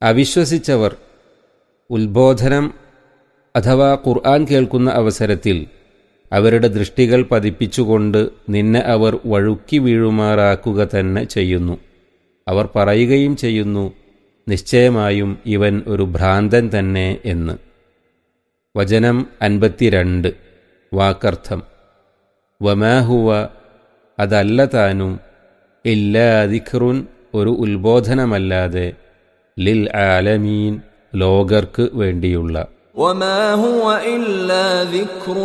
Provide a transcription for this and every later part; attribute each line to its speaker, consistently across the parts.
Speaker 1: അവിശ്വസിച്ചവർ ഉത്ബോധനം അഥവാ ഖുർആൻ കേൾക്കുന്ന അവസരത്തിൽ അവരുടെ ദൃഷ്ടികൾ പതിപ്പിച്ചുകൊണ്ട് നിന്നെ അവർ വഴുക്കി വീഴുമാറാക്കുക തന്നെ ചെയ്യുന്നു അവർ പറയുകയും ചെയ്യുന്നു നിശ്ചയമായും ഇവൻ ഒരു ഭ്രാന്തൻ തന്നെ എന്ന് വചനം അൻപത്തിരണ്ട് വാക്കർത്ഥം വമാഹുവ അതല്ല താനും ഇല്ലാദിഖ്റുൻ ഒരു ഉത്ബോധനമല്ലാതെ ലിൽ ആലമീൻ ലോകർക്ക് വേണ്ടിയുള്ള
Speaker 2: وما هو إلا ذكر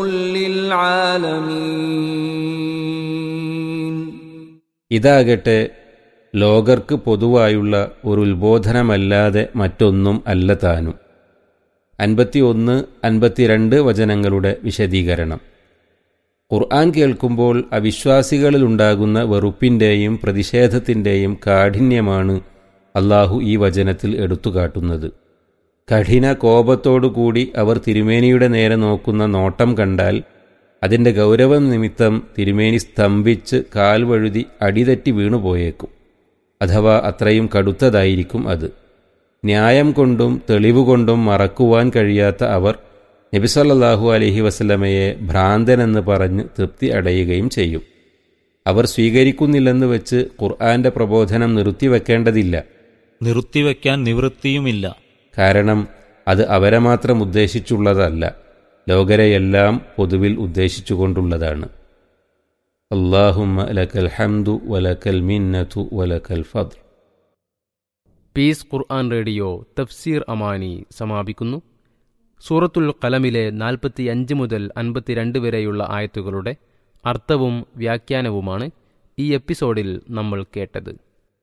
Speaker 2: للعالمين
Speaker 1: ഇതാകട്ടെ ലോകർക്ക് പൊതുവായുള്ള ഒരു ഉത്ബോധനമല്ലാതെ മറ്റൊന്നും അല്ല താനും അൻപത്തിയൊന്ന് അൻപത്തിരണ്ട് വചനങ്ങളുടെ വിശദീകരണം ഖുർആൻ കേൾക്കുമ്പോൾ അവിശ്വാസികളിലുണ്ടാകുന്ന വെറുപ്പിൻ്റെയും പ്രതിഷേധത്തിൻ്റെയും കാഠിന്യമാണ് അള്ളാഹു ഈ വചനത്തിൽ എടുത്തുകാട്ടുന്നത് കഠിന കോപത്തോടുകൂടി അവർ തിരുമേനിയുടെ നേരെ നോക്കുന്ന നോട്ടം കണ്ടാൽ അതിൻ്റെ ഗൗരവം നിമിത്തം തിരുമേനി സ്തംഭിച്ച് കാൽ വഴുതി അടിതെറ്റി വീണുപോയേക്കും അഥവാ അത്രയും കടുത്തതായിരിക്കും അത് ന്യായം കൊണ്ടും തെളിവുകൊണ്ടും മറക്കുവാൻ കഴിയാത്ത അവർ നബിസല്ലാഹു അലഹി വസല്ലമയെ ഭ്രാന്തനെന്ന് പറഞ്ഞ് തൃപ്തി അടയുകയും ചെയ്യും അവർ സ്വീകരിക്കുന്നില്ലെന്ന് വെച്ച് ഖുർആന്റെ പ്രബോധനം നിർത്തിവെക്കേണ്ടതില്ല
Speaker 3: നിർത്തിവെക്കാൻ നിവൃത്തിയുമില്ല
Speaker 1: കാരണം അത് അവരെ മാത്രം ഉദ്ദേശിച്ചുള്ളതല്ല ലോകരെയെല്ലാം പൊതുവിൽ ഉദ്ദേശിച്ചുകൊണ്ടുള്ളതാണ് അള്ളാഹുമ്മ ലക്കൽ ഹംദു വലക്കൽ മിന്നതു വലക്കൽ ഫദ്ർ
Speaker 4: പീസ് ഖുർആൻ റേഡിയോ തഫ്സീർ അമാനി സമാപിക്കുന്നു സൂറത്തുൽ കലമിലെ നാൽപ്പത്തി അഞ്ച് മുതൽ അൻപത്തിരണ്ട് വരെയുള്ള ആയത്തുകളുടെ അർത്ഥവും വ്യാഖ്യാനവുമാണ് ഈ എപ്പിസോഡിൽ നമ്മൾ കേട്ടത്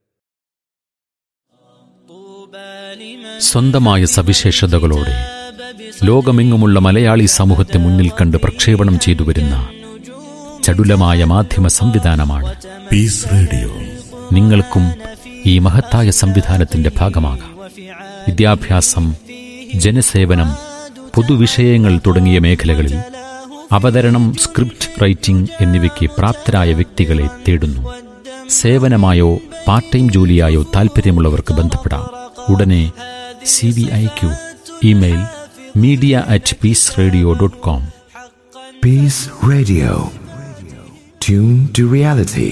Speaker 5: സ്വന്തമായ സവിശേഷതകളോടെ ലോകമെങ്ങുമുള്ള മലയാളി സമൂഹത്തെ മുന്നിൽ കണ്ട് പ്രക്ഷേപണം ചെയ്തു വരുന്ന ചടുലമായ മാധ്യമ സംവിധാനമാണ്
Speaker 6: പീസ് റേഡിയോ
Speaker 5: നിങ്ങൾക്കും ഈ മഹത്തായ സംവിധാനത്തിന്റെ ഭാഗമാകാം വിദ്യാഭ്യാസം ജനസേവനം പൊതുവിഷയങ്ങൾ തുടങ്ങിയ മേഖലകളിൽ അവതരണം സ്ക്രിപ്റ്റ് റൈറ്റിംഗ് എന്നിവയ്ക്ക് പ്രാപ്തരായ വ്യക്തികളെ തേടുന്നു സേവനമായോ പാർട്ട് ടൈം ജോലിയായോ താൽപ്പര്യമുള്ളവർക്ക് ബന്ധപ്പെടാം ഉടനെ C V I Q email media at peace radio dot com
Speaker 6: peace radio tune to reality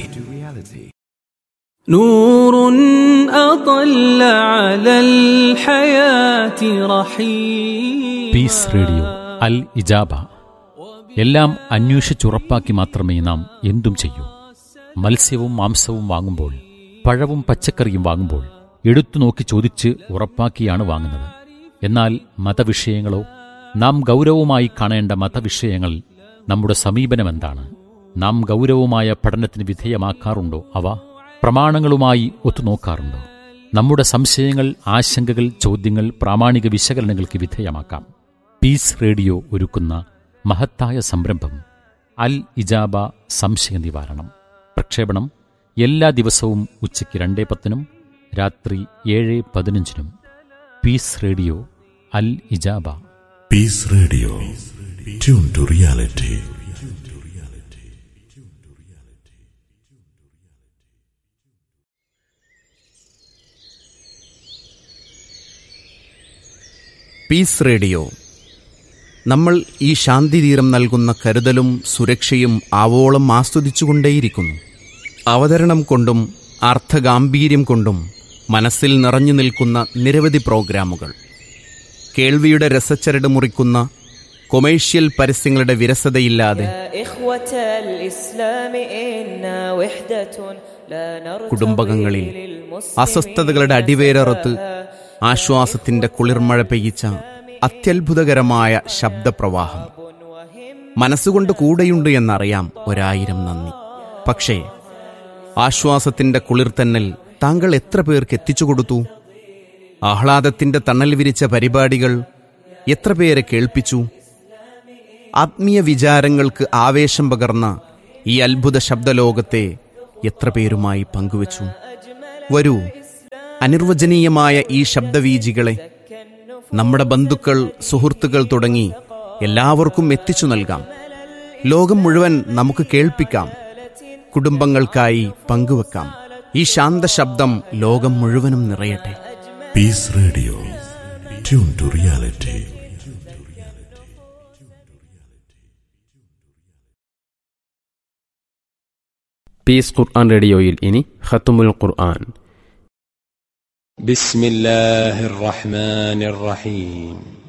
Speaker 2: نور أطل على الحياة رحيم
Speaker 5: peace radio Al Ijaba എല്ലാം അന്വേഷിച്ചുറപ്പാക്കി മാത്രമേ നാം എന്തും ചെയ്യൂ മത്സ്യവും മാംസവും വാങ്ങുമ്പോൾ പഴവും പച്ചക്കറിയും വാങ്ങുമ്പോൾ എടുത്തു നോക്കി ചോദിച്ച് ഉറപ്പാക്കിയാണ് വാങ്ങുന്നത് എന്നാൽ മതവിഷയങ്ങളോ നാം ഗൗരവമായി കാണേണ്ട മതവിഷയങ്ങൾ നമ്മുടെ സമീപനം എന്താണ് നാം ഗൗരവമായ പഠനത്തിന് വിധേയമാക്കാറുണ്ടോ അവ പ്രമാണങ്ങളുമായി ഒത്തുനോക്കാറുണ്ടോ നമ്മുടെ സംശയങ്ങൾ ആശങ്കകൾ ചോദ്യങ്ങൾ പ്രാമാണിക വിശകലനങ്ങൾക്ക് വിധേയമാക്കാം പീസ് റേഡിയോ ഒരുക്കുന്ന മഹത്തായ സംരംഭം അൽ ഇജാബ സംശയ നിവാരണം പ്രക്ഷേപണം എല്ലാ ദിവസവും ഉച്ചയ്ക്ക് രണ്ടേ പത്തിനും രാത്രി ഏഴ് പതിനഞ്ചിനും piece radio Al Ijaba
Speaker 6: peace radio tune to reality
Speaker 7: peace radio നമ്മൾ ഈ ശാന്തിതീരം നൽകുന്ന കരുതലും സുരക്ഷയും ആവോളം ആസ്വദിച്ചുകൊണ്ടേയിരിക്കുന്നു അവതരണം കൊണ്ടും അർത്ഥഗാംഭീര്യം കൊണ്ടും മനസ്സിൽ നിറഞ്ഞു നിൽക്കുന്ന നിരവധി പ്രോഗ്രാമുകൾ കേൾവിയുടെ രസച്ചരട് മുറിക്കുന്ന കൊമേഴ്ഷ്യൽ പരസ്യങ്ങളുടെ വിരസതയില്ലാതെ
Speaker 8: يا إخوة الإسلام إنا وحدة لا نرتضي
Speaker 7: കുടുംബകങ്ങളിൽ
Speaker 8: للمسلمين
Speaker 7: അസ്വസ്ഥതകളുടെ അടിവേരറുത്ത് ആശ്വാസത്തിന്റെ കുളിർമഴ പെയ്യിച്ച അത്യത്ഭുതകരമായ ശബ്ദപ്രവാഹം മനസ്സുകൊണ്ട് കൂടെയുണ്ട് എന്നറിയാം ഒരായിരം നന്ദി പക്ഷേ ആശ്വാസത്തിന്റെ കുളിർത്തന്നൽ താങ്കൾ എത്ര പേർക്ക് എത്തിച്ചു കൊടുത്തു ആഹ്ലാദത്തിന്റെ തണൽ വിരിച്ച പരിപാടികൾ എത്ര പേരെ കേൾപ്പിച്ചു ആത്മീയ വിചാരങ്ങൾക്ക് ആവേശം പകർന്ന ഈ അത്ഭുത ശബ്ദലോകത്തെ എത്ര പേരുമായി പങ്കുവച്ചു വരൂ അനിർവചനീയമായ ഈ ശബ്ദവീജികളെ നമ്മുടെ ബന്ധുക്കൾ സുഹൃത്തുക്കൾ തുടങ്ങി എല്ലാവർക്കും എത്തിച്ചു നൽകാം ലോകം മുഴുവൻ നമുക്ക് കേൾപ്പിക്കാം കുടുംബങ്ങൾക്കായി പങ്കുവെക്കാം ഈ ശാന്ത ശബ്ദം ലോകം മുഴുവനും നിറയട്ടെ
Speaker 6: Peace Radio. Tune to reality.
Speaker 4: Peace ഖുർആൻ റേഡിയോയിൽ ഇനി ഖത്തുമുൽ ഖുർആൻ
Speaker 9: بسم الله الرحمن الرحيم